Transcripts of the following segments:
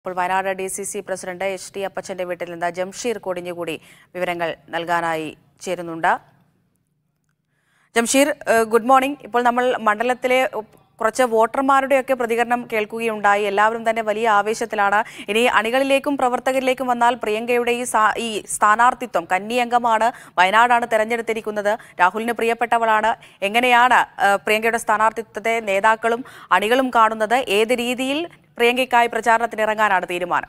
ഇപ്പോൾ Wayanad D C C president H D അപ്പച്ചന്റെ വീട്ടിൽ നിന്ന് ജംഷീർ കൊടിഞ്ഞുകൂടി വിവരങ്ങൾ നൽകാനായി ചേരുന്നുണ്ട് ജംഷീർ ഏഹ്, ഗുഡ് മോർണിംഗ് ഇപ്പോൾ നമ്മൾ മണ്ഡലത്തിലെ ഉപ്പ് കുറച്ച് വോട്ടർമാരുടെയൊക്കെ പ്രതികരണം കേൾക്കുകയുണ്ടായി എല്ലാവരും തന്നെ വലിയ ആവേശത്തിലാണ് ഇനി അണികളിലേക്കും പ്രവർത്തകരിലേക്കും വന്നാൽ പ്രിയങ്കയുടെ ഈ സാ- ഈ സ്ഥാനാർത്ഥിത്വം കന്നി അംഗമാണ് വയനാടാണ് തെരഞ്ഞെടുത്തിരിക്കുന്നത് രാഹുലിന് പ്രിയപ്പെട്ടവളാണ് എങ്ങനെയാണ് ഏഹ്, പ്രിയങ്കയുടെ സ്ഥാനാർത്ഥിത്വത്തെ നേതാക്കളും അണികളും കാണുന്നത് ഏത് രീതിയിൽ പ്രിയങ്കയ്ക്കായി പ്രചാരണത്തിന് ഇറങ്ങാനാണ് തീരുമാനം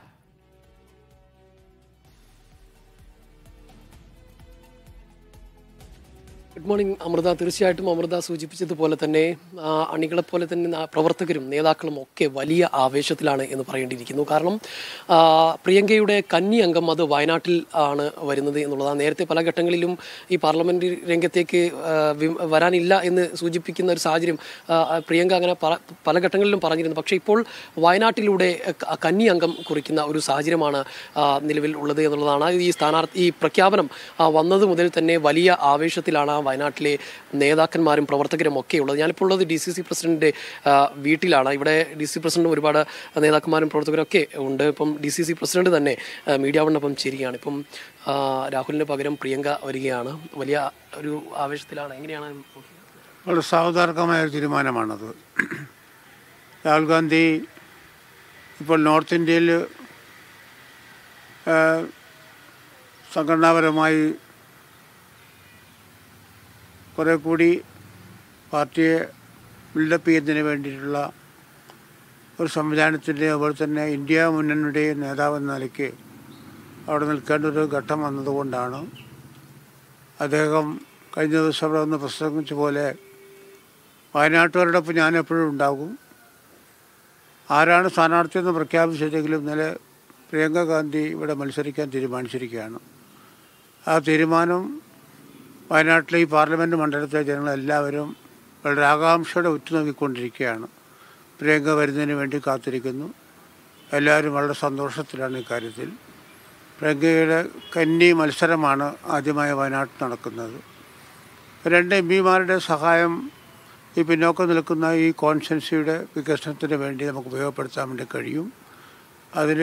ഗുഡ് മോർണിംഗ് അമൃത തീർച്ചയായിട്ടും അമൃത സൂചിപ്പിച്ചതുപോലെ തന്നെ ആ, അണികളെ പോലെ തന്നെ ന- പ്രവർത്തകരും നേതാക്കളും ഒക്കെ വലിയ ആവേശത്തിലാണ് എന്ന് പറയേണ്ടിയിരിക്കുന്നു കാരണം ആ, പ്രിയങ്കയുടെ കന്നി അംഗം അത് വയനാട്ടിൽ ആണ് വരുന്നത് എന്നുള്ളതാണ് നേരത്തെ പല ഘട്ടങ്ങളിലും ഈ പാർലമെന്റ് രംഗത്തേക്ക് ആ, വി- വരാനില്ല എന്ന് സൂചിപ്പിക്കുന്ന ഒരു സാഹചര്യം ആ, പ്രിയങ്ക അങ്ങനെ പല പല ഘട്ടങ്ങളിലും പറഞ്ഞിരുന്നു പക്ഷേ ഇപ്പോൾ വയനാട്ടിലൂടെ ക- കന്നി അംഗം കുറിക്കുന്ന ഒരു സാഹചര്യമാണ് ആ, നിലവിൽ ഉള്ളത് എന്നുള്ളതാണ് ഈ സ്ഥാനാർത്ഥി ഈ പ്രഖ്യാപനം ആ, വന്നത് മുതൽ തന്നെ വലിയ ആവേശത്തിലാണ് ആ വയനാട്ടിലെ നേതാക്കന്മാരും പ്രവർത്തകരും ഒക്കെ ഉള്ളത് ഞാനിപ്പോൾ ഉള്ളത് ഡി സി സി പ്രസിഡന്റിന്റെ ആ, വീട്ടിലാണ് ഇവിടെ ഡി സി പ്രസിഡന്റും ഒരുപാട് നേതാക്കന്മാരും പ്രവർത്തകരും ഒക്കെ ഉണ്ട് ഇപ്പം ഡി സി സി പ്രസിഡന്റ് തന്നെ ആ, മീഡിയ വണ്ണപ്പം ചേരുകയാണ് ഇപ്പം ആ, രാഹുലിന് പകരം പ്രിയങ്ക വരികയാണ് വലിയ ഒരു ആവേശത്തിലാണ് എങ്ങനെയാണ് വളരെ സാവധാനമായ ഒരു തീരുമാനമാണത് രാഹുൽ ഗാന്ധി ഇപ്പോൾ നോർത്ത് ഇന്ത്യയിൽ ആ, സംഘടനാപരമായി കുറേ കൂടി പാർട്ടിയെ ബിൽഡപ്പ് ചെയ്യുന്നതിന് വേണ്ടിയിട്ടുള്ള ഒരു സംവിധാനത്തിൻ്റെ അതുപോലെ തന്നെ ഇന്ത്യ മുന്നണിയുടെ നേതാവ് എന്ന നിലയ്ക്ക് അവിടെ നിൽക്കേണ്ട ഒരു ഘട്ടം വന്നതുകൊണ്ടാണ് അദ്ദേഹം കഴിഞ്ഞ ദിവസം അവിടെ ഒന്ന് പ്രസംഗിച്ച പോലെ വയനാട്ടുകാരോടൊപ്പം ഞാൻ എപ്പോഴും ഉണ്ടാകും ആരാണ് സ്ഥാനാർത്ഥിയെന്ന് പ്രഖ്യാപിച്ചിട്ടെങ്കിലും ഇന്നലെ പ്രിയങ്ക ഗാന്ധി ഇവിടെ മത്സരിക്കാൻ തീരുമാനിച്ചിരിക്കുകയാണ് ആ തീരുമാനം വയനാട്ടിലെ ഈ പാർലമെൻറ്റ് മണ്ഡലത്തിലെ ജനങ്ങളെല്ലാവരും വളരെ ആകാംക്ഷയോടെ ഉറ്റുനോക്കിക്കൊണ്ടിരിക്കുകയാണ് പ്രിയങ്ക വരുന്നതിന് വേണ്ടി കാത്തിരിക്കുന്നു എല്ലാവരും വളരെ സന്തോഷത്തിലാണ് ഇക്കാര്യത്തിൽ പ്രിയങ്കയുടെ കന്നി മത്സരമാണ് ആദ്യമായി വയനാട്ടിൽ നടക്കുന്നത് രണ്ട് എം പിമാരുടെ സഹായം ഈ പിന്നോക്കം നിൽക്കുന്ന ഈ കോൺസ്റ്റൻസിയുടെ വികസനത്തിന് വേണ്ടി നമുക്ക് ഉപയോഗപ്പെടുത്താൻ വേണ്ടി കഴിയും അതിൽ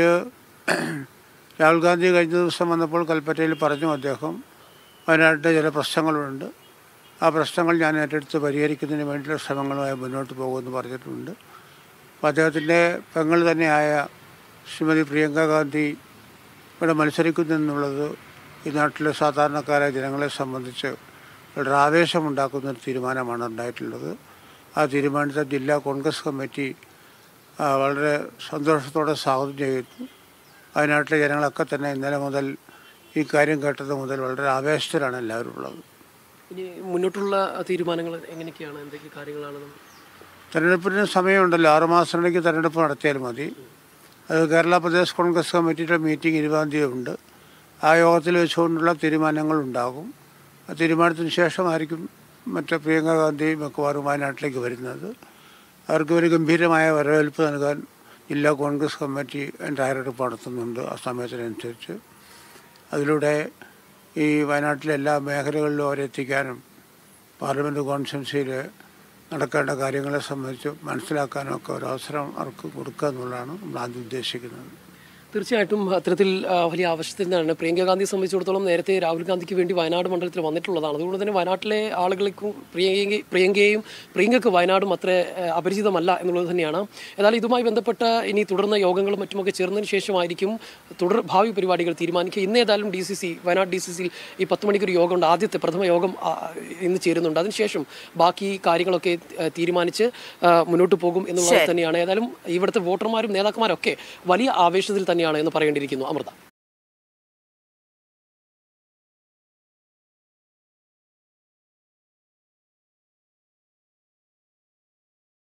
രാഹുൽ ഗാന്ധി കഴിഞ്ഞ ദിവസം വന്നപ്പോൾ കൽപ്പറ്റയിൽ പറഞ്ഞു അദ്ദേഹം വയനാട്ടിലെ ചില പ്രശ്നങ്ങളുണ്ട് ആ പ്രശ്നങ്ങൾ ഞാൻ ഏറ്റെടുത്ത് പരിഹരിക്കുന്നതിന് വേണ്ടിയുള്ള ശ്രമങ്ങളുമായി മുന്നോട്ട് പോകുമെന്ന് പറഞ്ഞിട്ടുണ്ട് അപ്പോൾ അദ്ദേഹത്തിൻ്റെ പെങ്ങൾ തന്നെയായ ശ്രീമതി പ്രിയങ്ക ഗാന്ധി ഇവിടെ മത്സരിക്കുന്നു എന്നുള്ളത് ഈ നാട്ടിലെ സാധാരണക്കാരായ ജനങ്ങളെ സംബന്ധിച്ച് വളരെ ആവേശമുണ്ടാക്കുന്ന ഒരു തീരുമാനമാണ് ഉണ്ടായിട്ടുള്ളത് ആ തീരുമാനത്തെ ജില്ലാ കോൺഗ്രസ് കമ്മിറ്റി ആ, വളരെ സന്തോഷത്തോടെ സ്വാഗതം ചെയ്യുന്നു വയനാട്ടിലെ ജനങ്ങളൊക്കെ തന്നെ ഇന്നലെ മുതൽ ഈ കാര്യം കേട്ടത് മുതൽ വളരെ ആവേശത്തിലാണ് എല്ലാവരും ഉള്ളത് ഇനി മുന്നോട്ടുള്ള തീരുമാനങ്ങൾ എങ്ങനെയൊക്കെയാണ് എന്തൊക്കെ കാര്യങ്ങളാണ് നമ്മൾ തെരഞ്ഞെടുപ്പിന് സമയമുണ്ടല്ലോ ആറുമാസത്തിലേക്ക് തെരഞ്ഞെടുപ്പ് നടത്തിയാൽ മതി അത് കേരള പ്രദേശ് കോൺഗ്രസ് കമ്മിറ്റിയുടെ മീറ്റിംഗ് ഇരുപതാം തീയതി ഉണ്ട് ആ യോഗത്തിൽ വെച്ചുകൊണ്ടുള്ള തീരുമാനങ്ങൾ ഉണ്ടാകും ആ തീരുമാനത്തിന് ശേഷമായിരിക്കും മറ്റേ പ്രിയങ്ക ഗാന്ധി മിക്കവാറും വയനാട്ടിലേക്ക് വരുന്നത് അവർക്ക് ഒരു ഗംഭീരമായ വരവേൽപ്പ് നൽകാൻ ജില്ലാ കോൺഗ്രസ് കമ്മിറ്റി തയ്യാറെടുപ്പ് നടത്തുന്നുണ്ട് ആ സമയത്തിനനുസരിച്ച് അതിലൂടെ ഈ വയനാട്ടിലെ എല്ലാ മേഖലകളിലും അവരെത്തിക്കാനും പാർലമെൻറ്റ് കോൺസ്റ്റൻസിയിൽ നടക്കേണ്ട കാര്യങ്ങളെ സംബന്ധിച്ച് മനസ്സിലാക്കാനും ഒക്കെ ഒരു അവസരം അവർക്ക് കൊടുക്കുക എന്നുള്ളതാണ് നമ്മൾ ആദ്യം ഉദ്ദേശിക്കുന്നത് തീർച്ചയായിട്ടും അത്തരത്തിൽ ആ, വലിയ ആവശ്യത്തിൽ നിന്നാണ് പ്രിയങ്ക ഗാന്ധിയെ സംബന്ധിച്ചിടത്തോളം നേരത്തെ രാഹുൽ ഗാന്ധിക്ക് വേണ്ടി വയനാട് മണ്ഡലത്തിൽ വന്നിട്ടുള്ളതാണ് അതുകൊണ്ട് തന്നെ വയനാട്ടിലെ ആളുകൾക്കും പ്രിയങ്ക പ്രിയങ്കയെയും പ്രിയങ്കയ്ക്ക് വയനാടും അത്ര ആ, അപരിചിതമല്ല എന്നുള്ളത് തന്നെയാണ് എന്നാൽ ഇതുമായി ബന്ധപ്പെട്ട ഇനി തുടർന്ന യോഗങ്ങളും മറ്റുമൊക്കെ ചേർന്നതിന് ശേഷമായിരിക്കും തുടർ ഭാവി പരിപാടികൾ തീരുമാനിക്കുക ഇന്ന് ഏതായാലും D C C Wayanad D C സിയിൽ ഈ പത്ത് മണിക്കൊരു യോഗമുണ്ട് ആദ്യത്തെ പ്രഥമ യോഗം ആ, ഇന്ന് ചേരുന്നുണ്ട് അതിനുശേഷം ബാക്കി കാര്യങ്ങളൊക്കെ ആ, തീരുമാനിച്ച് ആ, മുന്നോട്ട് പോകും എന്നുള്ളത് തന്നെയാണ് ഏതായാലും ഇവിടുത്തെ വോട്ടർമാരും നേതാക്കന്മാരും ഒക്കെ വലിയ ആവേശത്തിൽ തന്നെയാണ് എന്ന് പറയേണ്ടിയിരിക്കുന്നു അമൃത